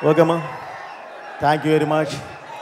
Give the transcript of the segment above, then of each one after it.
ఓకేమ్మా thank you very much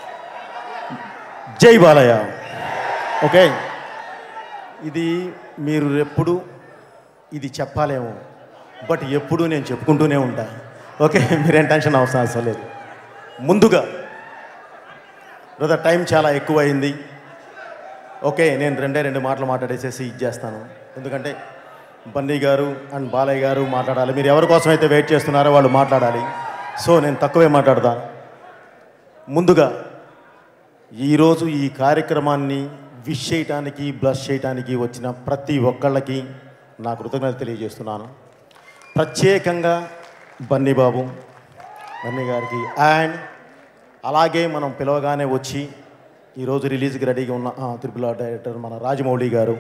జై Balayya okay ఇది మీరు ఎప్పుడు ఇది చెప్పాలేమో బట్ ఎప్పుడు నేను చెప్పుకుంటూనే ఉంటా ఓకే మీరేం టెన్షన్ అవసరం అవసరం లేదు ముందుగా బ్రదర్ టైం చాలా ఎక్కువ అయింది ఓకే నేను రెండే రెండు మాటలు మాట్లాడేసేసి ఇచ్చేస్తాను ఎందుకంటే బన్నీ గారు అండ్ బాలయ్య గారు మాట్లాడాలి మీరు ఎవరి కోసం అయితే వెయిట్ చేస్తున్నారో వాళ్ళు మాట్లాడాలి సో నేను తక్కువే మాట్లాడతాను ముందుగా ఈరోజు ఈ కార్యక్రమాన్ని విష్ చేయటానికి బ్లస్ చేయటానికి వచ్చిన ప్రతి ఒక్కళ్ళకి నా కృతజ్ఞత తెలియజేస్తున్నాను ప్రత్యేకంగా బన్నీ బాబు బన్నీ గారికి అండ్ అలాగే మనం పిలవగానే వచ్చి ఈరోజు రిలీజ్కి రెడీగా ఉన్న ఆ, త్రిపుల్ ఆర్ డైరెక్టర్ మన రాజమౌళి గారు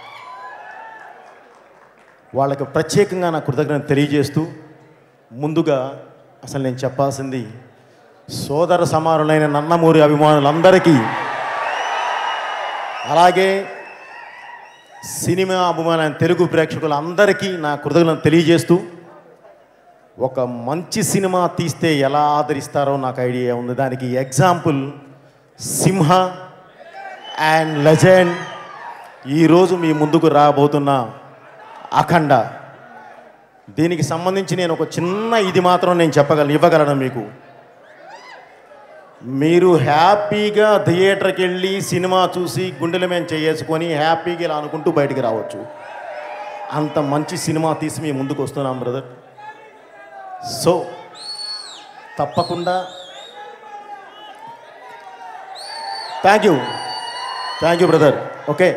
వాళ్ళకి ప్రత్యేకంగా నా కృతజ్ఞత తెలియజేస్తూ ముందుగా అసలు నేను చెప్పాల్సింది సోదర సమానులైన నన్నమూరి అభిమానులందరికీ అలాగే సినిమా అభిమాన తెలుగు ప్రేక్షకులందరికీ నా కృతజ్ఞతలు తెలియజేస్తూ ఒక మంచి సినిమా తీస్తే ఎలా ఆదరిస్తారో నాకు ఐడియా ఉంది దానికి ఎగ్జాంపుల్ సింహ అండ్ లెజెండ్ ఈరోజు మీ ముందుకు రాబోతున్న అఖండ దీనికి సంబంధించి నేను ఒక చిన్న ఇది మాత్రం నేను చెప్పగలను ఇవ్వగలను మీకు మీరు హ్యాపీగా థియేటర్కి వెళ్ళి సినిమా చూసి గుండెల మేము చేసుకొని హ్యాపీగా ఇలా అనుకుంటూ బయటికి రావచ్చు అంత మంచి సినిమా తీసి మీ ముందుకు వస్తున్నాం బ్రదర్ సో తప్పకుండా thank you thank you brother okay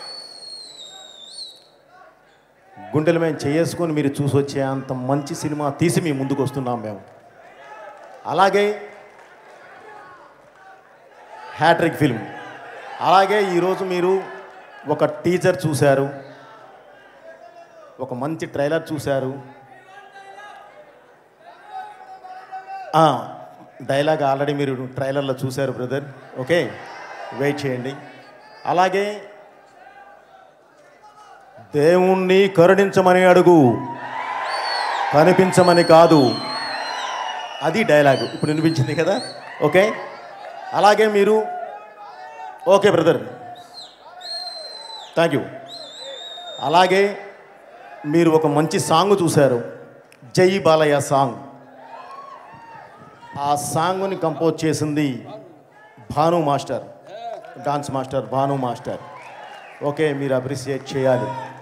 గుండెలు మేము చేసుకొని మీరు చూసి వచ్చే అంత మంచి సినిమా తీసి మీ ముందుకు వస్తున్నాం మేము అలాగే హ్యాట్రిక్ ఫిల్మ్ అలాగే ఈరోజు మీరు ఒక టీజర్ చూశారు ఒక మంచి ట్రైలర్ చూశారు ఆ, డైలాగ్ ఆల్రెడీ మీరు ట్రైలర్లో చూశారు బ్రదర్ ఓకే వెయిట్ చేయండి అలాగే దేవుణ్ణి కరుణించమని అడుగు కనిపించమని కాదు అది డైలాగ్ ఇప్పుడు వినిపించింది కదా ఓకే అలాగే మీరు ఓకే బ్రదర్ థ్యాంక్ యూ అలాగే మీరు ఒక మంచి సాంగ్ చూశారు జై బాలయ్య సాంగ్ ఆ సాంగ్ని కంపోజ్ చేసింది Bhanu master dance master Bhanu master okay మీరు అప్రిసియేట్ చేయాలి